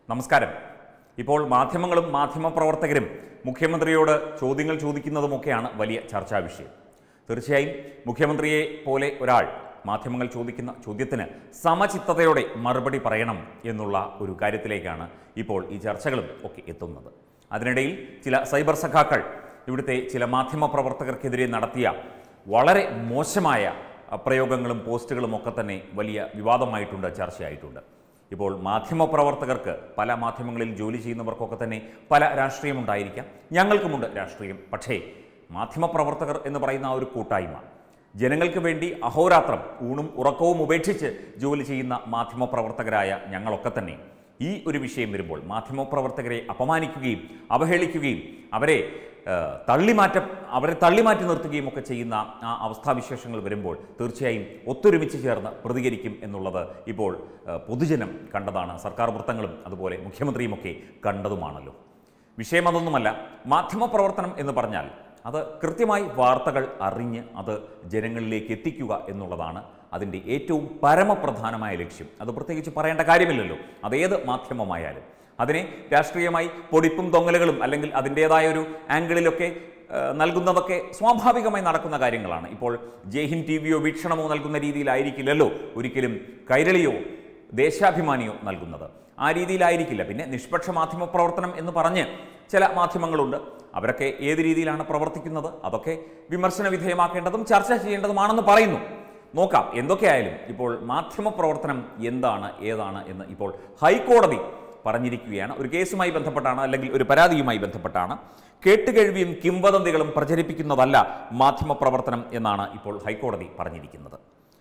നമസ്കാരം ഇപ്പോൾ മാധ്യമങ്ങളും മാധ്യമപ്രവർത്തകരും മുഖ്യമന്ത്രിയോട് ചോദ്യങ്ങൾ ചോദിക്കുന്നതുമൊക്കെയാണ് വലിയ ചർച്ചാ വിഷയം തീർച്ചയായും മുഖ്യമന്ത്രിയെ പോലെ ഒരാൾ മാധ്യമങ്ങൾ ചോദിക്കുന്ന ചോദ്യത്തിന് സമചിത്തതയോടെ മറുപടി പറയണം എന്നുള്ള ഒരു കാര്യത്തിലേക്കാണ് ഇപ്പോൾ ഈ ചർച്ചകളും ഒക്കെ എത്തുന്നത് അതിനിടയിൽ ചില സൈബർ സഖാക്കൾ ഇവിടുത്തെ ചില മാധ്യമപ്രവർത്തകർക്കെതിരെ നടത്തിയ വളരെ മോശമായ അഹ്, പ്രയോഗങ്ങളും പോസ്റ്റുകളും ഒക്കെ തന്നെ വലിയ വിവാദമായിട്ടുണ്ട് ചർച്ചയായിട്ടുണ്ട് ഇപ്പോൾ മാധ്യമപ്രവർത്തകർക്ക് പല മാധ്യമങ്ങളിൽ ജോലി ചെയ്യുന്നവർക്കൊക്കെ തന്നെ പല രാഷ്ട്രീയമുണ്ടായിരിക്കാം ഞങ്ങൾക്കുമുണ്ട് രാഷ്ട്രീയം പക്ഷേ മാധ്യമപ്രവർത്തകർ എന്ന് പറയുന്ന ആ ഒരു കൂട്ടായ്മ ജനങ്ങൾക്ക് വേണ്ടി അഹോരാത്രം ഊണും ഉറക്കവും ഉപേക്ഷിച്ച് ജോലി ചെയ്യുന്ന മാധ്യമപ്രവർത്തകരായ ഞങ്ങളൊക്കെ തന്നെ ഈ ഒരു വിഷയം വരുമ്പോൾ മാധ്യമപ്രവർത്തകരെ അപമാനിക്കുകയും അവഹേളിക്കുകയും അവരെ ആ, തള്ളിമാറ്റം അവരെ തള്ളിമാറ്റി നിർത്തുകയും ഒക്കെ ചെയ്യുന്ന ആ അവസ്ഥാവിശേഷങ്ങൾ വരുമ്പോൾ തീർച്ചയായും ഒത്തൊരുമിച്ച് ചേർന്ന് പ്രതികരിക്കും എന്നുള്ളത് ഇപ്പോൾ ആ, പൊതുജനം കണ്ടതാണ് സർക്കാർ വൃത്തങ്ങളും അതുപോലെ മുഖ്യമന്ത്രിയുമൊക്കെ കണ്ടതുമാണല്ലോ വിഷയം അതൊന്നുമല്ല മാധ്യമപ്രവർത്തനം എന്ന് പറഞ്ഞാൽ അത് കൃത്യമായി വാർത്തകൾ അറിഞ്ഞ് അത് ജനങ്ങളിലേക്ക് എത്തിക്കുക എന്നുള്ളതാണ് അതിൻ്റെ ഏറ്റവും പരമപ്രധാനമായ ലക്ഷ്യം അത് പ്രത്യേകിച്ച് പറയേണ്ട കാര്യമില്ലല്ലോ അതേത് മാധ്യമമായാലും അതിനെ രാഷ്ട്രീയമായി പൊടിപ്പും തൊങ്ങലുകളും അല്ലെങ്കിൽ അതിൻ്റേതായ ഒരു ആംഗിളിലൊക്കെ ആ, നൽകുന്നതൊക്കെ സ്വാഭാവികമായി നടക്കുന്ന കാര്യങ്ങളാണ് ഇപ്പോൾ ജയ്ഹിന്ദ് ടി വിയോ വീക്ഷണമോ നൽകുന്ന രീതിയിലായിരിക്കില്ലല്ലോ ഒരിക്കലും കൈരളിയോ ദേശാഭിമാനിയോ നൽകുന്നത് ആ രീതിയിലായിരിക്കില്ല പിന്നെ നിഷ്പക്ഷ മാധ്യമ പ്രവർത്തനം എന്ന് പറഞ്ഞ് ചില മാധ്യമങ്ങളുണ്ട് അവരൊക്കെ ഏത് രീതിയിലാണ് പ്രവർത്തിക്കുന്നത് അതൊക്കെ വിമർശന വിധേയമാക്കേണ്ടതും ചർച്ച ചെയ്യേണ്ടതുമാണെന്ന് പറയുന്നു നോക്കാം എന്തൊക്കെയായാലും ഇപ്പോൾ മാധ്യമ പ്രവർത്തനം എന്താണ് ഏതാണ് എന്ന് ഇപ്പോൾ ഹൈക്കോടതി പറഞ്ഞിരിക്കുകയാണ് ഒരു കേസുമായി ബന്ധപ്പെട്ടാണ് അല്ലെങ്കിൽ ഒരു പരാതിയുമായി ബന്ധപ്പെട്ടാണ് കേട്ടുകേഴ്വിയും കിംവദന്തികളും പ്രചരിപ്പിക്കുന്നതല്ല മാധ്യമ പ്രവർത്തനം എന്നാണ് ഇപ്പോൾ ഹൈക്കോടതി പറഞ്ഞിരിക്കുന്നത്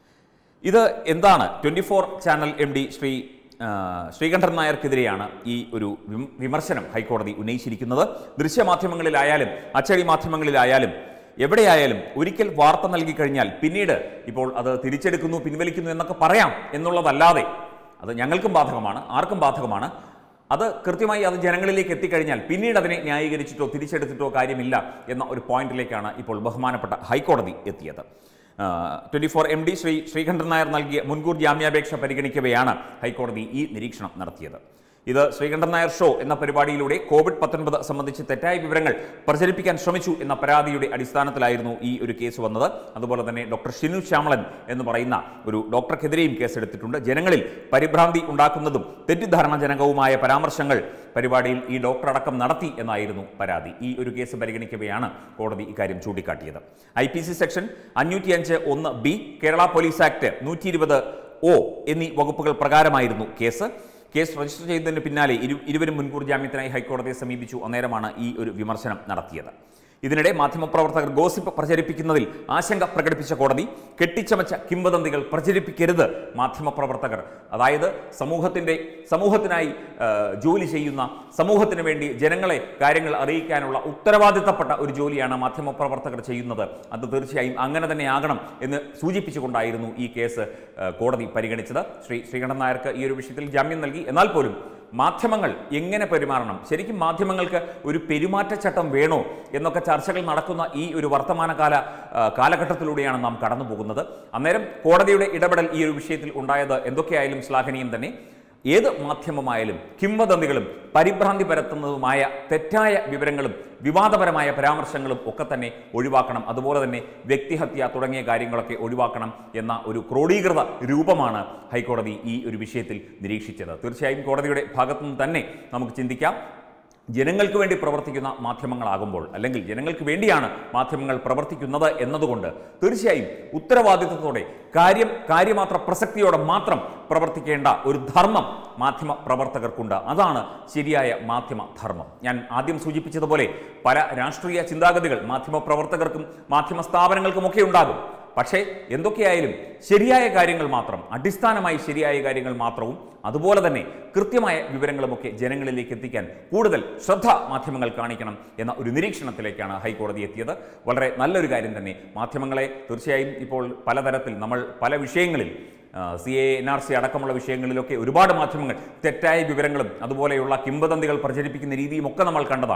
ഇത് എന്താണ് twenty four channel M D Sree ആ, ശ്രീകണ്ഠൻ നായർക്കെതിരെയാണ് ഈ ഒരു വിം- വിമർശനം ഹൈക്കോടതി ഉന്നയിച്ചിരിക്കുന്നത് ദൃശ്യമാധ്യമങ്ങളിലായാലും അച്ചടി മാധ്യമങ്ങളിലായാലും എവിടെയായാലും ഒരിക്കൽ വാർത്ത നൽകി കഴിഞ്ഞാൽ പിന്നീട് ഇപ്പോൾ അത് തിരിച്ചെടുക്കുന്നു പിൻവലിക്കുന്നു എന്നൊക്കെ പറയാം എന്നുള്ളതല്ലാതെ അത് ഞങ്ങൾക്കും ബാധകമാണ് ആർക്കും ബാധകമാണ് അത് കൃത്യമായി അത് ജനങ്ങളിലേക്ക് എത്തിക്കഴിഞ്ഞാൽ പിന്നീട് അതിനെ ന്യായീകരിച്ചിട്ടോ തിരിച്ചെടുത്തിട്ടോ കാര്യമില്ല എന്ന ഒരു പോയിന്റിലേക്കാണ് ഇപ്പോൾ ബഹുമാനപ്പെട്ട ഹൈക്കോടതി എത്തിയത് twenty four M D Sree Sreekandan Nair നൽകിയ മുൻകൂർ ജാമ്യാപേക്ഷ പരിഗണിക്കവെയാണ് ഹൈക്കോടതി ഈ നിരീക്ഷണം നടത്തിയത് ഇത് ശ്രീകണ്ഠൻ നായർ ഷോ എന്ന പരിപാടിയിലൂടെ കോവിഡ് പത്തൊൻപത് സംബന്ധിച്ച് തെറ്റായ വിവരങ്ങൾ പ്രചരിപ്പിക്കാൻ ശ്രമിച്ചു എന്ന പരാതിയുടെ അടിസ്ഥാനത്തിലായിരുന്നു ഈ ഒരു കേസ് വന്നത് അതുപോലെ തന്നെ ഡോക്ടർ ഷിനു ശ്യാമളൻ എന്ന് പറയുന്ന ഒരു ഡോക്ടർക്കെതിരെയും കേസെടുത്തിട്ടുണ്ട് ജനങ്ങളിൽ പരിഭ്രാന്തി ഉണ്ടാക്കുന്നതും തെറ്റിദ്ധാരണജനകവുമായ പരാമർശങ്ങൾ പരിപാടിയിൽ ഈ ഡോക്ടർ അടക്കം നടത്തി എന്നായിരുന്നു പരാതി ഈ ഒരു കേസ് പരിഗണിക്കവെയാണ് കോടതി ഇക്കാര്യം ചൂണ്ടിക്കാട്ടിയത് ഐ പി സി സെക്ഷൻ അഞ്ഞൂറ്റിയഞ്ച് ഒന്ന് ബി കേരള പോലീസ് ആക്ട് നൂറ്റി ഇരുപത് ഒ എന്നീ വകുപ്പുകൾ പ്രകാരമായിരുന്നു കേസ് കേസ് രജിസ്റ്റർ ചെയ്തതിന് പിന്നാലെ ഇരു ഇരുവരും മുൻകൂർ ജാമ്യത്തിനായി ഹൈക്കോടതിയെ സമീപിച്ചു അന്നേരമാണ് ഈ ഒരു വിമർശനം നടത്തിയത് ഇതിനിടെ മാധ്യമപ്രവർത്തകർ ഗോസിപ്പ് പ്രചരിപ്പിക്കുന്നതിൽ ആശങ്ക പ്രകടിപ്പിച്ച കോടതി കെട്ടിച്ചമച്ച കിംവദന്തികൾ പ്രചരിപ്പിക്കരുത് മാധ്യമപ്രവർത്തകർ അതായത് സമൂഹത്തിൻ്റെ സമൂഹത്തിനായി ആ, ജോലി ചെയ്യുന്ന സമൂഹത്തിന് വേണ്ടി ജനങ്ങളെ കാര്യങ്ങൾ അറിയിക്കാനുള്ള ഉത്തരവാദിത്തപ്പെട്ട ഒരു ജോലിയാണ് മാധ്യമപ്രവർത്തകർ ചെയ്യുന്നത് അത് തീർച്ചയായും അങ്ങനെ തന്നെ ആകണം എന്ന് സൂചിപ്പിച്ചുകൊണ്ടായിരുന്നു ഈ കേസ് ആ, കോടതി പരിഗണിച്ചത് ശ്രീ ശ്രീകണ്ഠൻ നായർക്ക് ഈ ഒരു വിഷയത്തിൽ ജാമ്യം നൽകി എന്നാൽ പോലും മാധ്യമങ്ങൾ എങ്ങനെ പെരുമാറണം ശരിക്കും മാധ്യമങ്ങൾക്ക് ഒരു പെരുമാറ്റച്ചട്ടം വേണോ എന്നൊക്കെ ചർച്ചകൾ നടക്കുന്ന ഈ ഒരു വർത്തമാനകാല ആ, കാലഘട്ടത്തിലൂടെയാണ് നാം കടന്നു പോകുന്നത് അന്നേരം കോടതിയുടെ ഇടപെടൽ ഈ ഒരു വിഷയത്തിൽ ഉണ്ടായത് എന്തൊക്കെയായാലും ശ്ലാഘനീയം തന്നെ ഏത് മാധ്യമമായാലും കിംവദന്തികളും പരിഭ്രാന്തി പരത്തുന്നതുമായ തെറ്റായ വിവരങ്ങളും വിവാദപരമായ പരാമർശങ്ങളും ഒക്കെ തന്നെ ഒഴിവാക്കണം അതുപോലെ തന്നെ വ്യക്തിഹത്യ തുടങ്ങിയ കാര്യങ്ങളൊക്കെ ഒഴിവാക്കണം എന്ന ഒരു ക്രോഡീകൃത രൂപമാണ് ഹൈക്കോടതി ഈ ഒരു വിഷയത്തിൽ നിരീക്ഷിച്ചത് തീർച്ചയായും കോടതിയുടെ ഭാഗത്തുനിന്ന് തന്നെ നമുക്ക് ചിന്തിക്കാം ജനങ്ങൾക്ക് വേണ്ടി പ്രവർത്തിക്കുന്ന മാധ്യമങ്ങളാകുമ്പോൾ അല്ലെങ്കിൽ ജനങ്ങൾക്ക് വേണ്ടിയാണ് മാധ്യമങ്ങൾ പ്രവർത്തിക്കുന്നത് എന്നതുകൊണ്ട് തീർച്ചയായും ഉത്തരവാദിത്വത്തോടെ കാര്യം കാര്യമാത്ര പ്രസക്തിയോടെ മാത്രം പ്രവർത്തിക്കേണ്ട ഒരു ധർമ്മം മാധ്യമ പ്രവർത്തകർക്കുണ്ട് അതാണ് ശരിയായ മാധ്യമ ധർമ്മം ഞാൻ ആദ്യം സൂചിപ്പിച്ചതുപോലെ പല രാഷ്ട്രീയ ചിന്താഗതികൾ മാധ്യമ പ്രവർത്തകർക്കും മാധ്യമ സ്ഥാപനങ്ങൾക്കുമൊക്കെ ഉണ്ടാകും പക്ഷേ എന്തൊക്കെയായാലും ശരിയായ കാര്യങ്ങൾ മാത്രം അടിസ്ഥാനമായി ശരിയായ കാര്യങ്ങൾ മാത്രവും അതുപോലെ തന്നെ കൃത്യമായ വിവരങ്ങളുമൊക്കെ ജനങ്ങളിലേക്ക് എത്തിക്കാൻ കൂടുതൽ ശ്രദ്ധ മാധ്യമങ്ങൾ കാണിക്കണം എന്ന ഒരു നിരീക്ഷണത്തിലേക്കാണ് ഹൈക്കോടതി എത്തിയത് വളരെ നല്ലൊരു കാര്യം തന്നെ മാധ്യമങ്ങളെ തീർച്ചയായും ഇപ്പോൾ പലതരത്തിൽ നമ്മൾ പല വിഷയങ്ങളിൽ C A N R C അടക്കമുള്ള വിഷയങ്ങളിലൊക്കെ ഒരുപാട് മാധ്യമങ്ങൾ തെറ്റായ വിവരങ്ങളും അതുപോലെയുള്ള കിംവദന്തികൾ പ്രചരിപ്പിക്കുന്ന രീതിയും ഒക്കെ നമ്മൾ കണ്ടതാണ്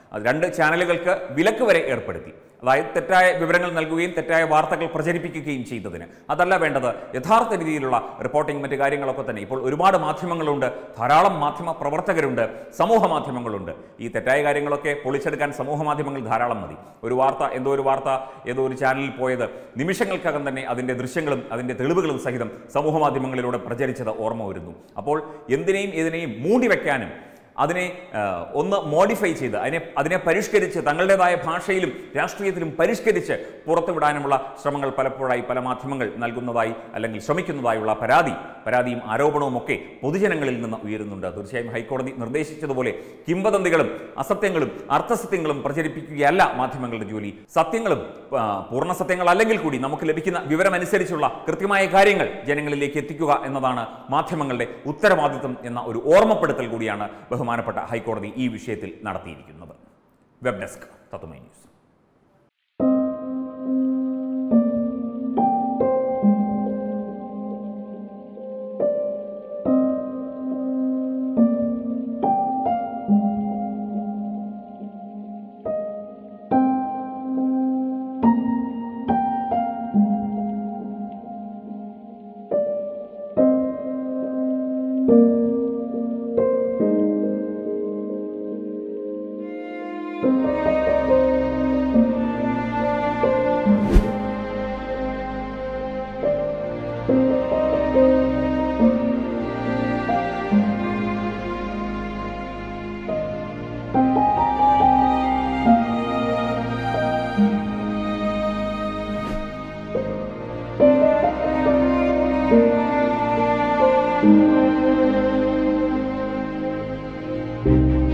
അത് രണ്ട് ചാനലുകൾക്ക് വിലക്ക് വരെ ഏർപ്പെടുത്തി അതായത് തെറ്റായ വിവരങ്ങൾ നൽകുകയും തെറ്റായ വാർത്തകൾ പ്രചരിപ്പിക്കുകയും ചെയ്തതിന് അതല്ല വേണ്ടത് യഥാർത്ഥ രീതിയിലുള്ള റിപ്പോർട്ടിംഗ് മറ്റു കാര്യങ്ങളൊക്കെ തന്നെ ഇപ്പോൾ ഒരുപാട് മാധ്യമങ്ങളുണ്ട് ധാരാളം മാധ്യമ പ്രവർത്തകരുണ്ട് സമൂഹ മാധ്യമങ്ങളുണ്ട് ഈ തെറ്റായ കാര്യങ്ങളൊക്കെ പൊളിച്ചെടുക്കാൻ സമൂഹ മാധ്യമങ്ങൾ ധാരാളം മതി ഒരു വാർത്ത എന്തോ ഒരു വാർത്ത ഏതോ ഒരു ചാനലിൽ പോയത് നിമിഷങ്ങൾക്കകം തന്നെ അതിൻ്റെ ദൃശ്യങ്ങളും അതിൻ്റെ തെളിവുകളും സഹിതം സമൂഹ മാധ്യമങ്ങളിലൂടെ പ്രചരിച്ചത് ഓർമ്മ വരുന്നു അപ്പോൾ എന്തിനേയും ഏതിനെയും മൂടി വെക്കാനും അതിനെ ആ, ഒന്ന് മോഡിഫൈ ചെയ്ത് അതിനെ അതിനെ പരിഷ്കരിച്ച് തങ്ങളുടേതായ ഭാഷയിലും രാഷ്ട്രീയത്തിലും പരിഷ്കരിച്ച് പുറത്തുവിടാനുമുള്ള ശ്രമങ്ങൾ പലപ്പോഴായി പല മാധ്യമങ്ങൾ നൽകുന്നതായി അല്ലെങ്കിൽ ശ്രമിക്കുന്നതായുള്ള പരാതി പരാതിയും ആരോപണവും ഒക്കെ പൊതുജനങ്ങളിൽ നിന്ന് ഉയരുന്നുണ്ട് തീർച്ചയായും ഹൈക്കോടതി നിർദ്ദേശിച്ചതുപോലെ കിംവദന്തികളും അസത്യങ്ങളും അർത്ഥസത്യങ്ങളും പ്രചരിപ്പിക്കുകയല്ല മാധ്യമങ്ങളുടെ ജോലി സത്യങ്ങളും ആ, പൂർണ്ണ സത്യങ്ങൾ അല്ലെങ്കിൽ കൂടി നമുക്ക് ലഭിക്കുന്ന വിവരമനുസരിച്ചുള്ള കൃത്യമായ കാര്യങ്ങൾ ജനങ്ങളിലേക്ക് എത്തിക്കുക എന്നതാണ് മാധ്യമങ്ങളുടെ ഉത്തരവാദിത്വം എന്ന ഒരു ഓർമ്മപ്പെടുത്തൽ കൂടിയാണ് ബഹുമാനപ്പെട്ട ഹൈക്കോടതി ഈ വിഷയത്തിൽ നടത്തിയിരിക്കുന്നത് വെബ് ഡെസ്ക് തത്തുമൈ ന്യൂസ് thank you